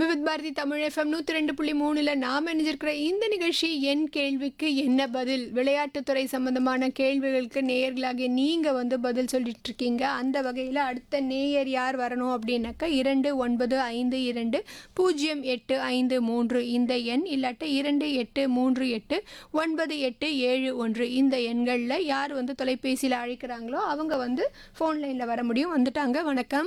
Vividh Bharathi Tamil FM நூற்றி ரெண்டு புள்ளி மூணில் நாம் இணைஞ்சிருக்கிற இந்த நிகழ்ச்சி என் கேள்விக்கு என்ன பதில் விளையாட்டுத்துறை சம்பந்தமான கேள்விகளுக்கு நேயர்களாகிய நீங்கள் வந்து பதில் சொல்லிட்டு இருக்கீங்க அந்த வகையில் அடுத்த நேயர் யார் வரணும் அப்படின்னாக்கா இரண்டு ஒன்பது ஐந்து இரண்டு பூஜ்ஜியம் எட்டு ஐந்து மூன்று இந்த எண் இல்லாட்ட இரண்டு எட்டு மூன்று எட்டு ஒன்பது எட்டு ஏழு ஒன்று இந்த எண்களில் யார் வந்து தொலைபேசியில் அழைக்கிறாங்களோ அவங்க வந்து ஃபோன் லைனில் வர முடியும் வந்துட்டாங்க வணக்கம்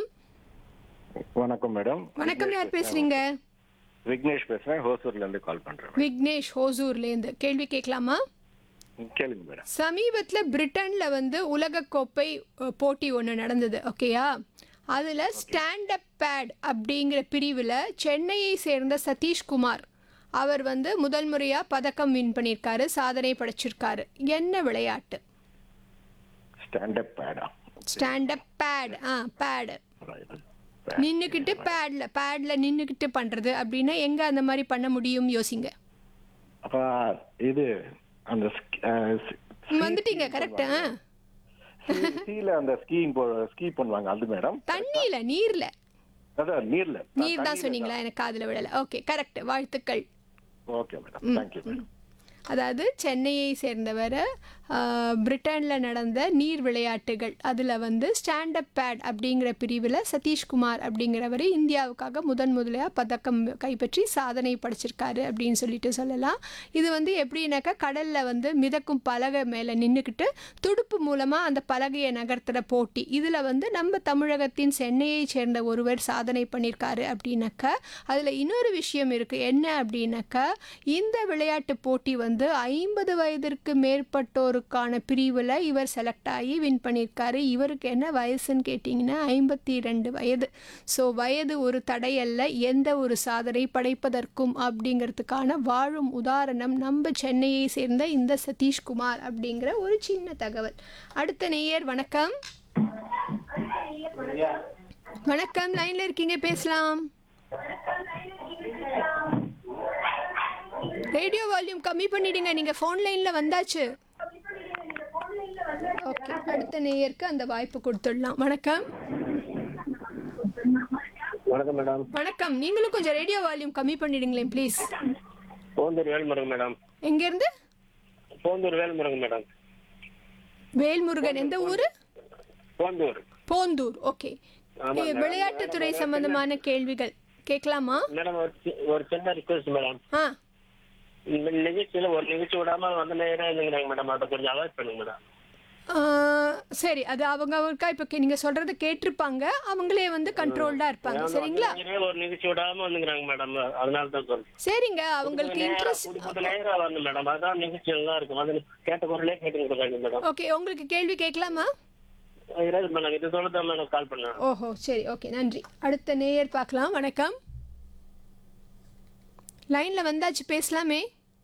வணக்கம் மேடம் வணக்கம் யார் பேசுறீங்க விக்னேஷ் பேசுறேன் ஹோசூர்ல இருந்து கால் பண்றேன் விக்னேஷ் ஹோசூர்லேருந்து கேள்வி கேட்கலாமா மேடம். கேளுங்க மேடம் சமீபத்தில் பிரிட்டனில் வந்து உலகக்கோப்பை அஹ், போட்டி ஒன்று நடந்தது ஓகேயா அதில் ஸ்டாண்ட் அப் பேட் அப்படிங்கிற பிரிவில் சென்னையை சேர்ந்த சதீஷ்குமார் அவர் வந்து முதல் முறையாக பதக்கம் வின் பண்ணியிருக்காரு சாதனை படைச்சிருக்காரு என்ன விளையாட்டு ஸ்டாண்ட் அப் பேடா ஸ்டாண்ட் அப் பேட் ஆ பேடு நின்றுக்கிட்டு பேடில் பேடில் நின்றுக்கிட்டு பண்ணுறது அப்படின்னா எங்கே அந்த மாதிரி பண்ண முடியும் யோசிங்க அப்ப இது அந்த sk- அஹ், ஸ்- வந்துட்டீங்க கரெக்டா ski- skiல அந்த ஸ்கீங் ஸ்கீ பண்ணுவாங்க அது மேடம் தண்ணியில் நீரில் அதான் நீர்ல நீர் தான் சொன்னீங்களா எனக்கு காதில் விடலை ஓகே கரெக்ட் வாழ்த்துக்கள் ஓகே மேடம் தேங்க்யூ மேடம் அதாவது சென்னையை சேர்ந்தவர் பிரிட்டனில் நடந்த நீர் விளையாட்டுகள் அதில் வந்து ஸ்டாண்ட் அப் பேட் அப்படிங்கிற பிரிவில் சதீஷ்குமார் அப்படிங்கிறவர் இந்தியாவுக்காக முதன் முதலையாக பதக்கம் கைப்பற்றி சாதனை படைச்சிருக்காரு அப்படின்னு சொல்லிட்டு சொல்லலாம் இது வந்து எப்படின்னாக்கா கடலில் வந்து மிதக்கும் பலகை மேலே நின்றுக்கிட்டு துடுப்பு மூலமாக அந்த பலகையை நகர்த்துகிற போட்டி இதில் வந்து நம்ம தமிழகத்தின் சென்னையை சேர்ந்த ஒருவர் சாதனை பண்ணியிருக்காரு அப்படின்னாக்கா அதில் இன்னொரு விஷயம் இருக்குது என்ன அப்படின்னாக்கா இந்த விளையாட்டு போட்டி வந்து ஐம்பது வயதிற்கு மேற்பட்டோருக்கான பிரிவில் இவர் செலக்ட் ஆகி வின் பண்ணியிருக்காரு இவருக்கு என்ன வயசுன்னு கேட்டிங்கன்னா ஐம்பத்தி ரெண்டு வயது ஸோ வயது ஒரு தடையல்ல எந்த ஒரு சாதனை படைப்பதற்கும் அப்படிங்கிறதுக்கான வாழும் உதாரணம் நம்ம சென்னையை சேர்ந்த இந்த சதீஷ்குமார் அப்படிங்கிற ஒரு சின்ன தகவல் அடுத்த நேயர் வணக்கம் வணக்கம் லைன்ல இருக்கீங்க பேசலாம் ரேடியோ வால்யூம் கம்மி பண்ணிடுங்க நீங்க ஃபோன் லைன்ல வந்தாச்சு ஓகே அடுத்த நேயருக்கு அந்த வாய்ப்பு கொடுத்துடலாம் வணக்கம் வணக்கம் மேடம் வணக்கம் நீங்களும் கொஞ்சம் ரேடியோ வால்யூம் கம்மி பண்ணிடுங்களேன் ப்ளீஸ் போந்தூர் வேல்முருகன் மேடம் எங்கேருந்து போந்தூர் வேல்முருகன் மேடம் வேல்முருகன் எந்த ஊரு போந்தூர் போந்தூர் ஓகே ஆமா, madam. விளையாட்டுத்துறை சம்பந்தமான கேள்விகள் கேட்கலாமா மேடம் ஒரு சி- ஒரு சின்ன ரிக்வஸ்ட் மேடம் ஆ இந்த நிகழ்ச்சியில ஒரு நிகழ்ச்சி விடாம வந்து நேரம் இல்லைங்கிறாங்க மேடம் அதை கொஞ்சம் அவாய்ட் பண்ணுங்க மேடம் ஆ, சரி அது அவங்க அவருக்கா இப்போ நீங்கள் சொல்கிறத கேட்டிருப்பாங்க அவங்களே வந்து கண்ட்ரோல்டாக இருப்பாங்க சரிங்களா நீங்களே ஒரு நிகழ்ச்சி விடாம வந்துங்கிறாங்க மேடம் அதனால தான் சொல்றேன் சரிங்க அவங்களுக்கு இன்ட்ரெஸ்ட் புது நேரம் வரணும் மேடம் அதான் நிகழ்ச்சி நல்லா இருக்கும் அது கேட்ட குரலே கேட்டு கொடுக்காங்க மேடம் ஓகே உங்களுக்கு கேள்வி கேட்கலாமா இருபது மேடம் இது சொல்லதான் மேடம் கால் பண்ணேன் ஓஹோ சரி ஓகே நன்றி அடுத்த நேயர் பார்க்கலாம் வணக்கம் லைனில் வந்தாச்சு பேசலாமே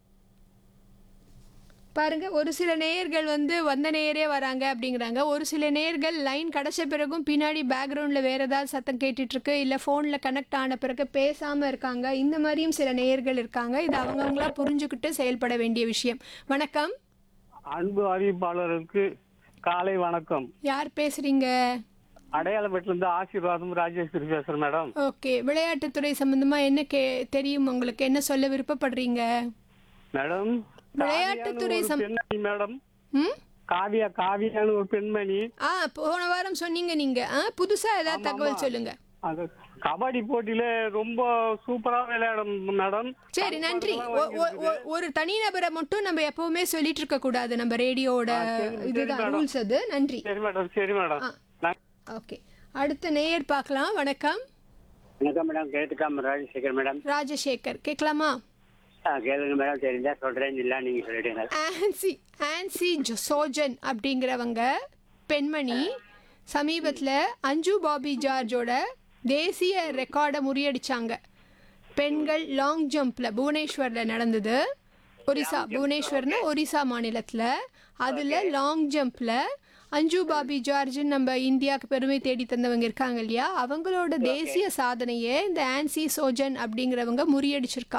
பாருங்க ஒரு சில நேயர்கள் வந்து வந்த நேயரே வராங்க அப்படிங்கிறாங்க ஒரு சில நேயர்கள் லைன் கிடைச்ச பிறகும் பின்னாடி பேக்ரவுண்டில் வேறு ஏதாவது சத்தம் கேட்டுட்டு இருக்கு இல்லை ஃபோனில் கனெக்ட் ஆன பிறகு பேசாமல் இருக்காங்க இந்த மாதிரியும் சில நேயர்கள் இருக்காங்க இது அவங்கவுங்களா புரிஞ்சுக்கிட்டு செயல்பட வேண்டிய விஷயம் வணக்கம் அன்பு அறிவிப்பாளருக்கு காலை வணக்கம் யார் பேசுறீங்க அடையாளப்பேட்டில இருந்து ஆசீர்வாதம் ராஜேஸ்வரி பேசுறேன் மேடம் ஓகே விளையாட்டுத்துறை சம்பந்தமா என்ன கே தெரியும் உங்களுக்கு என்ன சொல்ல விருப்பப்படுறீங்க மேடம் விளையாட்டுத்துறை காவியான்னு ஒரு சம்- பெண்மணி மேடம் ம் காவியா காவியான்னு ஒரு பெண்மணி ஆ போன வாரம் சொன்னீங்க நீங்க ஆ புதுசா ஏதாவது தகவல் சொல்லுங்க அந்த கபடி போட்டியில ரொம்ப சூப்பரா விளையாடும் மேடம் சரி நன்றி ஒ- ஒ- ஒ- ஒரு தனிநபரை மட்டும் நம்ம எப்பவுமே சொல்லிட்டு இருக்க கூடாது நம்ம ரேடியோட இதுதான் ரூல்ஸ் அது நன்றி சரி மேடம் சரி மேடம் நான் ஓகே அடுத்த நேயர் பார்க்கலாம் வணக்கம் வணக்கம் மேடம் கேட்டுக்காம ராஜசேகர் மேடம் ராஜசேகர் கேட்கலாமா ஆ கேளுங்க மேடம் தெரிஞ்சா சொல்றேன் இல்ல நீங்க சொல்லிடுங்க ஆன்சி ஆன்சி ஜோ- சோஜன் அப்படிங்கிறவங்க பெண்மணி சமீபத்தில் அஞ்சு பாபி ஜார்ஜோட தேசிய ரெக்கார்டை முறியடிச்சாங்க பெண்கள் லாங் ஜம்ப்பில் புவனேஸ்வரில் நடந்தது ஒரிசா புவனேஸ்வர்னு ஒரிசா மாநிலத்தில் அதில் லாங் ஜம்ப்பில் அஞ்சு பாபி ஜார்ஜ்னு நம்ம இந்தியாவுக்கு பெருமை தேடி தந்தவங்க இருக்காங்க இல்லையா அவங்களோட தேசிய சாதனையை இந்த ஆன்சி சோஜன் அப்படிங்கிறவங்க முறியடிச்சிருக்காங்க